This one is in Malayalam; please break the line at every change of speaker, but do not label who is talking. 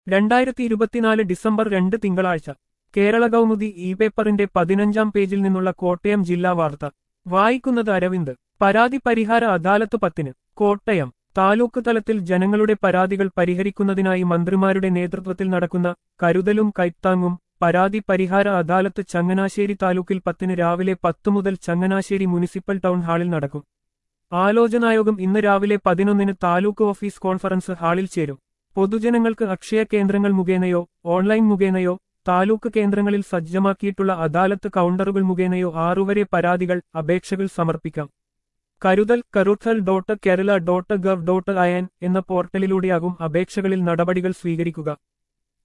രണ്ടായിരത്തി ഇരുപത്തിനാല് ഡിസംബർ രണ്ട് തിങ്കളാഴ്ച കേരള കൗമുദി ഇ പേപ്പറിന്റെ പതിനഞ്ചാം പേജിൽ നിന്നുള്ള കോട്ടയം ജില്ലാ വാർത്ത വായിക്കുന്നത് അരവിന്ദ് പരാതി പരിഹാര അദാലത്ത് പത്തിന് കോട്ടയം താലൂക്ക് തലത്തിൽ ജനങ്ങളുടെ പരാതികൾ പരിഹരിക്കുന്നതിനായി മന്ത്രിമാരുടെ നേതൃത്വത്തിൽ നടക്കുന്ന കരുതലും കൈത്താങ്ങും പരാതി പരിഹാര അദാലത്ത് ചങ്ങനാശ്ശേരി താലൂക്കിൽ പത്തിന് രാവിലെ പത്ത് മുതൽ ചങ്ങനാശ്ശേരി മുനിസിപ്പൽ ടൗൺ ഹാളിൽ നടക്കും ആലോചനായോഗം ഇന്ന് രാവിലെ പതിനൊന്നിന് താലൂക്ക് ഓഫീസ് കോൺഫറൻസ് ഹാളിൽ ചേരും പൊതുജനങ്ങൾക്ക് അക്ഷയ കേന്ദ്രങ്ങൾ മുഖേനയോ ഓൺലൈൻ മുഖേനയോ താലൂക്ക് കേന്ദ്രങ്ങളിൽ സജ്ജമാക്കിയിട്ടുള്ള അദാലത്ത് കൗണ്ടറുകൾ മുഖേനയോ ആറുവരെ പരാതികൾ അപേക്ഷകൾ സമർപ്പിക്കാം കരുതൽ karuthal dot Kerala dot gov dot in എന്ന പോർട്ടലിലൂടെയാകും അപേക്ഷകളിൽ നടപടികൾ സ്വീകരിക്കുക